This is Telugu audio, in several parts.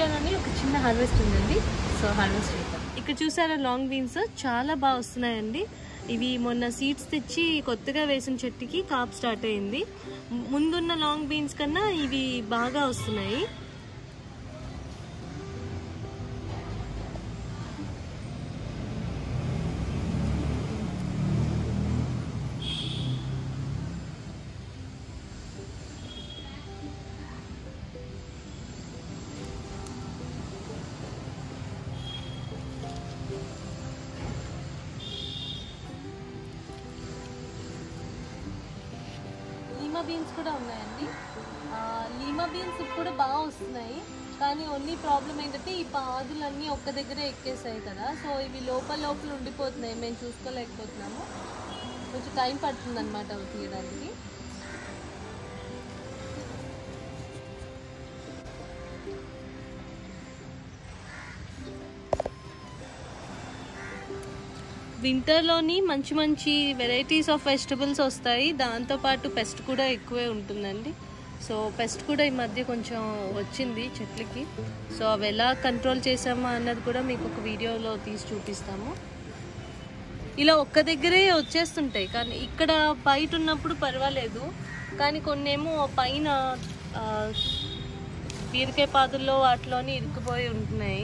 ఇండియాలోనే ఒక చిన్న హార్వెస్ట్ ఉందండి సో హార్వెస్ట్ చేద్దాం ఇక్కడ చూసారా లాంగ్ బీన్స్ చాలా బాగా వస్తున్నాయండి ఇవి మొన్న సీడ్స్ తెచ్చి కొత్తగా వేసిన చెట్టుకి కాప్ స్టార్ట్ అయింది ము- ముందున్న లాంగ్ బీన్స్ కన్నా ఇవి బాగా వస్తున్నాయి లీమా బీన్స్ కూడా ఉన్నాయండి ఆ, లీమా బీన్స్ కూడా బాగా వస్తున్నాయి కానీ ఓన్లీ ప్రాబ్లం ఏంటంటే ఈ పాదులన్నీ ఒక్క దగ్గరే ఎక్కేసాయి కదా సో ఇవి లోపల లోపల ఉండిపోతున్నాయి మేము చూసుకోలేకపోతున్నాము కొంచెం టైం పడుతుంది అనమాట అవి తీయడానికి వింటర్లోని మంచి మంచి వెరైటీస్ ఆఫ్ వెజిటబుల్స్ వస్తాయి దాంతోపాటు పెస్ట్ కూడా ఎక్కువే ఉంటుందండి సో పెస్ట్ కూడా ఈ మధ్య కొంచెం వచ్చింది చెట్లకి సో అవి ఎలా కంట్రోల్ చేసామా అన్నది కూడా మీకు ఒక వీడియోలో తీసి చూపిస్తాము ఇలా ఒక్క దగ్గరే వచ్చేస్తుంటాయి కానీ ఇక్కడ బయట ఉన్నప్పుడు పర్వాలేదు కానీ కొన్నేమో పైన ఆ, బీరకాయ పాదుల్లో వాటిలోని ఇరుక్కుపోయి ఉంటున్నాయి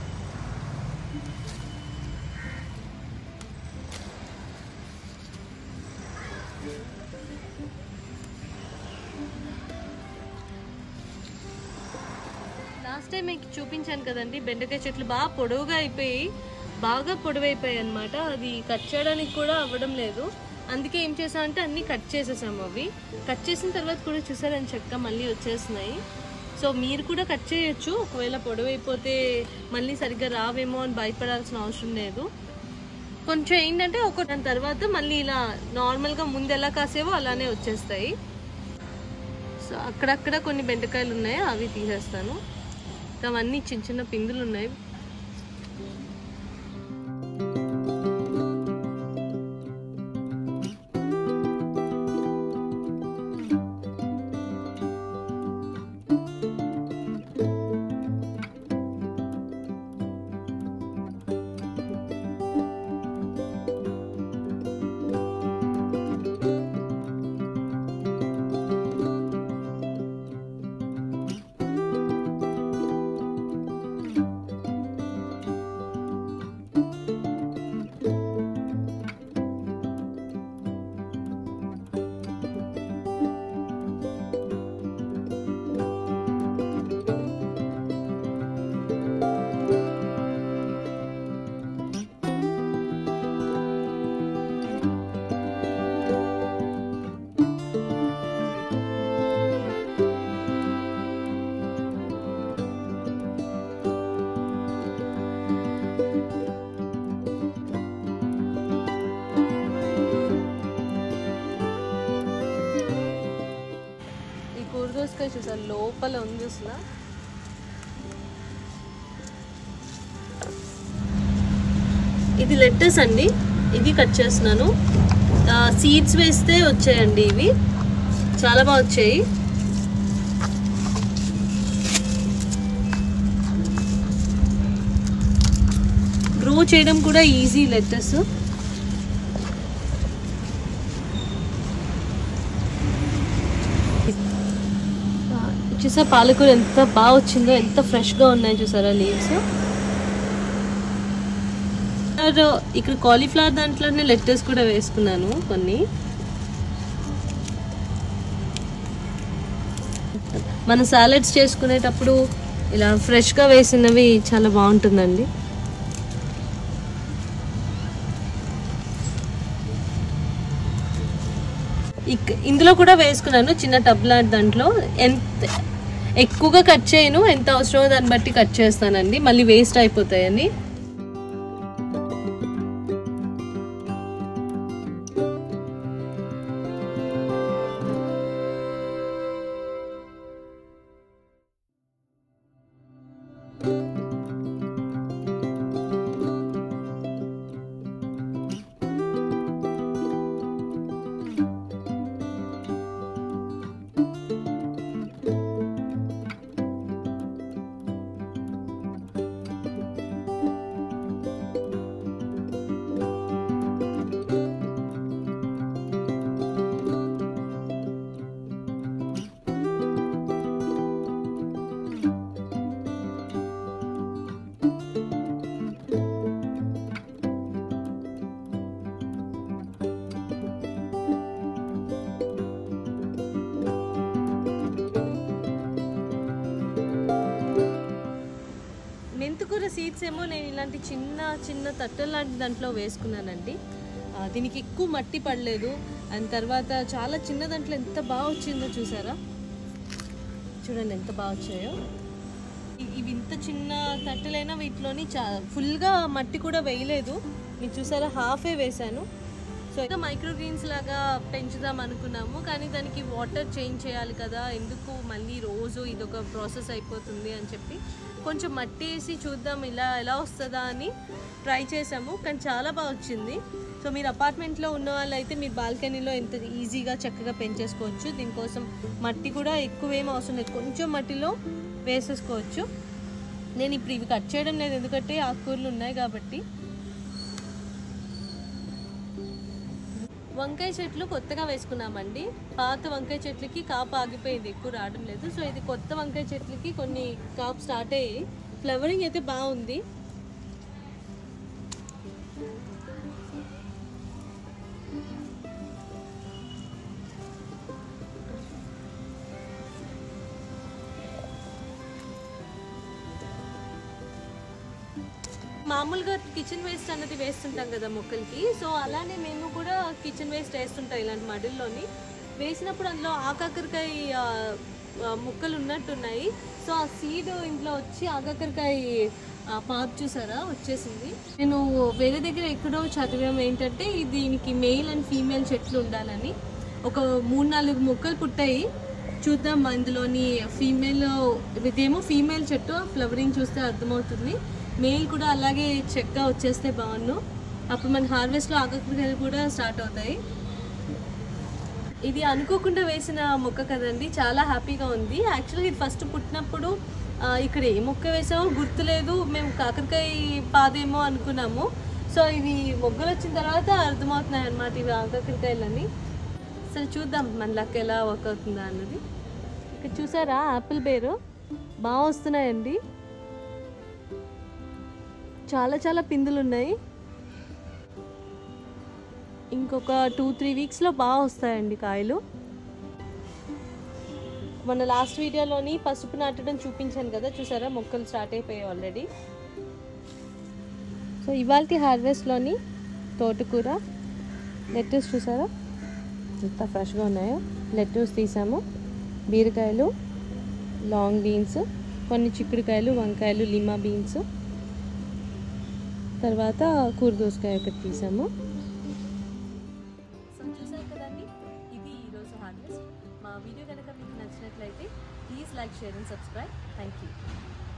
లాస్ట్ టైం మీకు చూపించాను కదండి బెండకాయ చెట్లు బాగా పొడవుగా అయిపోయి బాగా పొడవైపోయాయి అనమాట అది కట్ చేయడానికి కూడా అవ్వడం లేదు అందుకే ఏం చేసామంటే అన్ని కట్ చేసేసాము అవి కట్ చేసిన తర్వాత కూడా చూసారని చెక్క మళ్ళీ వచ్చేస్తున్నాయి సో మీరు కూడా కట్ చేయొచ్చు ఒకవేళ పొడవైపోతే మళ్ళీ సరిగ్గా రావేమో అని భయపడాల్సిన అవసరం లేదు కొంచెం ఏంటంటే ఒక దాని తర్వాత మళ్ళీ ఇలా నార్మల్గా ముందు ఎలా కాసేవో అలానే వచ్చేస్తాయి సో అక్కడక్కడ కొన్ని బెండకాయలు ఉన్నాయి అవి తీసేస్తాను ఇంకా అవన్నీ చిన్న చిన్న పిందులు ఉన్నాయి ఈ కూరదోసకాయ చూసారు లోపల ఉంది అసలు ఇది లెట్టస్ అండి ఇది కట్ చేస్తున్నాను సీడ్స్ వేస్తే వచ్చాయండి ఇవి చాలా బాగా వచ్చాయి గ్రో చేయడం కూడా ఈజీ లెట్టస్ చూసా పాలకూర ఎంత బాగా వచ్చిందో ఎంత ఫ్రెష్గా ఉన్నాయి చూసారా లీవ్స్ ఇక్కడ కాలీఫ్లవర్ దాంట్లోనే లెట్టర్స్ కూడా వేసుకున్నాను కొన్ని మన సాలెడ్స్ చేసుకునేటప్పుడు ఇలా ఫ్రెష్గా వేసినవి చాలా బాగుంటుందండి ఇక్- ఇందులో కూడా వేసుకున్నాను చిన్న టబ్ లాంటి దాంట్లో ఎంత ఎక్కువగా కట్ చేయను ఎంత అవసరమో దాన్ని బట్టి కట్ చేస్తానండి మళ్ళీ వేస్ట్ అయిపోతాయని సీడ్స్ ఏమో నేను ఇలాంటి చిన్న చిన్న తట్టెల లాంటి దాంట్లో వేసుకున్నానండి ఆ, దీనికి ఎక్కువ మట్టి పడలేదు అండ్ తర్వాత చాలా చిన్న దాంట్లో ఎంత బాగా వచ్చిందో చూసారా చూడండి ఎంత బాగా వచ్చాయో ఇ- ఇవి ఇంత చిన్న తట్టెలైనా వీటిలోని చా ఫుల్గా మట్టి కూడా వేయలేదు మీరు చూసారా హాఫే వేశాను సో ఇంకా మైక్రో గ్రీన్స్ లాగా పెంచుదాం అనుకున్నాము కానీ దానికి వాటర్ చేంజ్ చేయాలి కదా ఎందుకు మళ్ళీ రోజు ఇదొక ప్రాసెస్ అయిపోతుంది అని చెప్పి కొంచెం మట్టి వేసి చూద్దాం ఇలా ఎలా వస్తుందా అని ట్రై చేసాము కానీ చాలా బాగా వచ్చింది సో మీరు అపార్ట్మెంట్లో ఉన్న వాళ్ళైతే మీరు బాల్కనీలో ఎంత ఈజీగా చక్కగా పెంచేసుకోవచ్చు దీనికోసం మట్టి కూడా ఎక్కువ ఏం అవసరం లేదు కొంచెం మట్టిలో వేసేసుకోవచ్చు నేను ఇప్పుడు ఇవి కట్ చేయడం లేదు ఎందుకంటే ఆకుకూరలు ఉన్నాయి కాబట్టి వంకాయ చెట్లు కొత్తగా వేసుకున్నామండి పాత వంకాయ చెట్లకి కాపు ఆగిపోయింది ఎక్కువ రావడం లేదు సో ఇది కొత్త వంకాయ చెట్లకి కొన్ని కాపు స్టార్ట్ అయ్యి ఫ్లవరింగ్ అయితే బాగుంది మామూలుగా కిచెన్ వేస్ట్ అన్నది వేస్తుంటాం కదా మొక్కలకి సో అలానే మేము కూడా కిచెన్ వేస్ట్ వేస్తుంటాం ఇలాంటి మడుల్లోని వేసినప్పుడు అందులో ఆకాకరకాయ ఆ, ఆ, ముక్కలు ఉన్నట్టున్నాయి సో ఆ సీడ్ ఇంట్లో వచ్చి ఆకాకరకాయ ఆ, పాపు చూసారా వచ్చేసింది నేను వేరే దగ్గర ఎక్కడో చదివాం ఏంటంటే ఇది దీనికి మెయిల్ అండ్ ఫీమేల్ చెట్లు ఉండాలని ఒక మూడు నాలుగు మొక్కలు పుట్టాయి చూద్దాం అందులోని ఫీమేల్ ఇదేమో ఫీమేల్ చెట్టు ఫ్లవరింగ్ చూస్తే అర్థమవుతుంది మేల్ కూడా అలాగే చెక్క వచ్చేస్తే బాగుండు అప్పుడు మన హార్వెస్ట్లో ఆకుకూరలు కూడా స్టార్ట్ అవుతాయి ఇది అనుకోకుండా వేసిన మొక్క కదండి చాలా హ్యాపీగా ఉంది యాక్చువల్గా ఇది ఫస్ట్ పుట్టినప్పుడు ఆ, ఇక్కడ ఏ మొక్క వేసామో గుర్తులేదు మేము కాకరకాయ పాదేమో అనుకున్నాము సో ఇది మొగ్గలు వచ్చిన తర్వాత అర్థమవుతున్నాయి అన్నమాట ఇవి ఆకాకరకాయలని సరే చూద్దాం మన లక్ ఎలా వర్క్ అవుతుందా అన్నది ఇక్కడ చూసారా యాపిల్ బేరు బాగా వస్తున్నాయండి చాలా చాలా పిందులు ఉన్నాయి ఇంకొక టూ త్రీ వీక్స్లో బాగా వస్తాయండి కాయలు మన లాస్ట్ వీడియోలోని పసుపు నాటడం చూపించాను కదా చూసారా మొక్కలు స్టార్ట్ అయిపోయాయి ఆల్రెడీ సో ఇవాళ హార్వెస్ట్లోని తోటకూర లెట్టర్స్ చూసారా ఎంత ఫ్రెష్గా ఉన్నాయో లెట్టర్స్ తీసాము బీరకాయలు లాంగ్ బీన్స్ కొన్ని చిక్కుడుకాయలు వంకాయలు లిమా బీన్స్ తర్వాత కూర దోసకాయ ఒకటి తీసాము సో చూసారు కదండి ఇది ఈరోజు హార్వెస్ట్ మా వీడియో కనుక మీకు నచ్చినట్లయితే please like share and subscribe thank you